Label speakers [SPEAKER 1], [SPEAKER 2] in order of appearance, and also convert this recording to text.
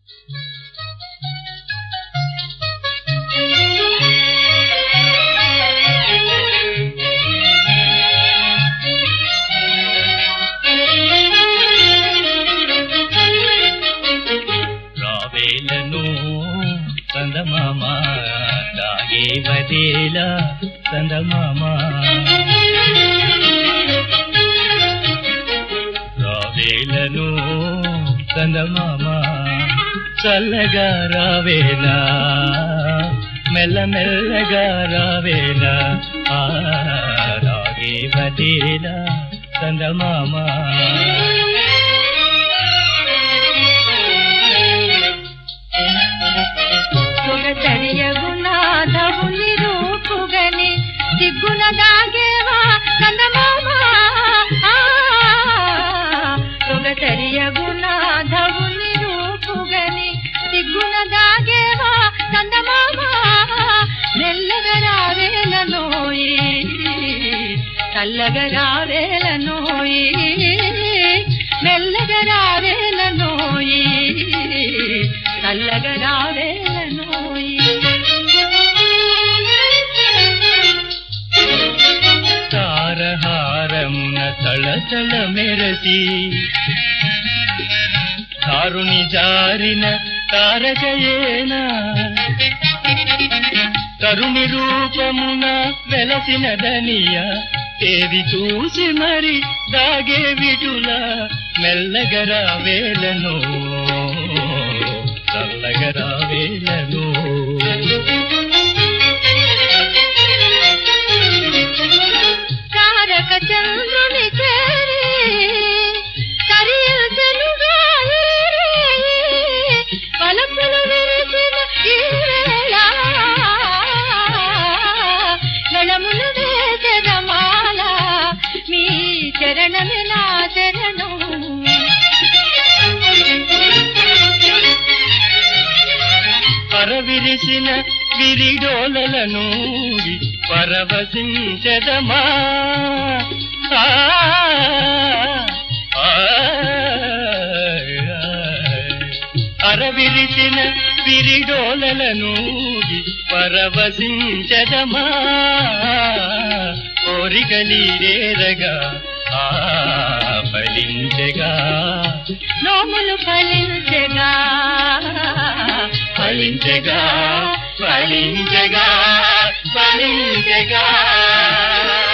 [SPEAKER 1] రావేలను చందమామ దాగే వదేల చందమామ రావేలను చందమామ చల్లగా రావేలా మెల్లమెల్లగా రావేలా ఆ రాగే వదేల చందమామ
[SPEAKER 2] సొగసరియగునాథవుని రూపుగని సిగ్గున దాగేవా కందమామ సొగసరియగునాథవుని రూపుగని సిగ్గున దాగేవా కందమామ మెల్లగా రావేలనోయి చల్లగా రావేలనోయి మెల్లగా రావేలనోయి చల్లగా రావేలనోయి
[SPEAKER 1] తారహారమున తళతళ మెరసి ధారుని జారిన తారకయేనా తరుణి రూపమున వెలసిన దనియ తేది చూసి మరి దాగే విటుల మెల్లగరా వేలను చల్లగరా వేలను
[SPEAKER 2] తారక చంద్రుని చేరి కరియులుగా పలుపులు విరిసిన ఈ వేళ నడములు వేసరమాల మీ చరణమే నా చరణం
[SPEAKER 1] పరవిరిసిన విరిడోలలను పరవశించదమా ఆ, ఆ, అరవిరిసిన విరిడోలలను పరవశించదమా కోరికలీరేరగా ఆ ఫలించగా
[SPEAKER 2] నోములు ఫలించగా
[SPEAKER 1] ఫలించగా ఫలించగా ఫలించగా